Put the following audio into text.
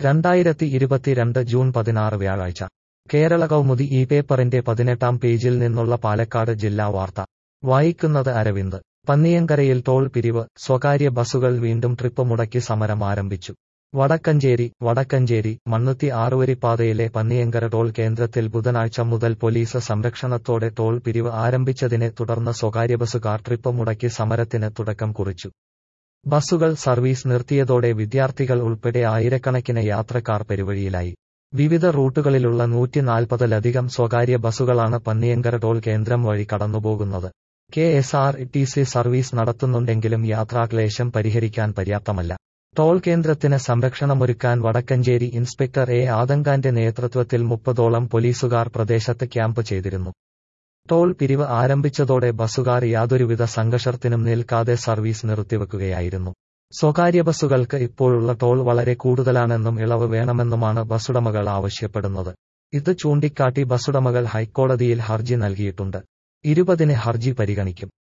രണ്ടായിരത്തി ഇരുപത്തിരണ്ട് ജൂൺ പതിനാറ് വ്യാഴാഴ്ച കേരള കൗമുദി ഈ പേപ്പറിന്റെ പതിനെട്ടാം പേജിൽ നിന്നുള്ള പാലക്കാട് ജില്ലാ വാർത്ത വായിക്കുന്നത് അരവിന്ദ് പന്നിയങ്കരയിൽ ടോൾ പിരിവ് സ്വകാര്യ ബസുകൾ വീണ്ടും ട്രിപ്പ് മുടക്കി സമരം ആരംഭിച്ചു വടക്കഞ്ചേരി വടക്കഞ്ചേരി മണ്ണുത്തി ആറുവരിപ്പാതയിലെ പന്നിയങ്കര ടോൾ കേന്ദ്രത്തിൽ ബുധനാഴ്ച മുതൽ പോലീസ് സംരക്ഷണത്തോടെ ടോൾ പിരിവ് ആരംഭിച്ചതിനെ തുടർന്ന് സ്വകാര്യ ബസുകാർ ട്രിപ്പ് മുടക്കി സമരത്തിന് തുടക്കം കുറിച്ചു ബസുകൾ സർവീസ് നിർത്തിയതോടെ വിദ്യാർത്ഥികൾ ഉൾപ്പെടെ ആയിരക്കണക്കിന് യാത്രക്കാർ പെരുവഴിയിലായി വിവിധ റൂട്ടുകളിലുള്ള നൂറ്റിനാൽപ്പതിലധികം സ്വകാര്യ ബസുകളാണ് പന്നിയങ്കര ടോൾ കേന്ദ്രം വഴി കടന്നുപോകുന്നത് K S R T C service നടത്തുന്നുണ്ടെങ്കിലും യാത്രാക്ലേശം പരിഹരിക്കാൻ പര്യാപ്തമല്ല ടോൾ കേന്ദ്രത്തിന് സംരക്ഷണമൊരുക്കാൻ വടക്കഞ്ചേരി ഇൻസ്പെക്ടർ എ ആദങ്കാന്റെ നേതൃത്വത്തിൽ മുപ്പതോളം പോലീസുകാർ പ്രദേശത്ത് ക്യാമ്പ് ചെയ്തിരുന്നു ടോൾ പിരിവ് ആരംഭിച്ചതോടെ ബസുകാർ യാതൊരുവിധ സംഘർഷത്തിനും നിൽക്കാതെ സർവീസ് നിർത്തിവെക്കുകയായിരുന്നു സ്വകാര്യ ബസുകൾക്ക് ഇപ്പോഴുള്ള ടോൾ വളരെ കൂടുതലാണെന്നും ഇളവ് വേണമെന്നുമാണ് ബസുടമകൾ ആവശ്യപ്പെടുന്നത് ഇത് ചൂണ്ടിക്കാട്ടി ബസുടമകൾ ഹൈക്കോടതിയിൽ ഹർജി നൽകിയിട്ടുണ്ട് ഇരുപതിന് ഹർജി പരിഗണിക്കും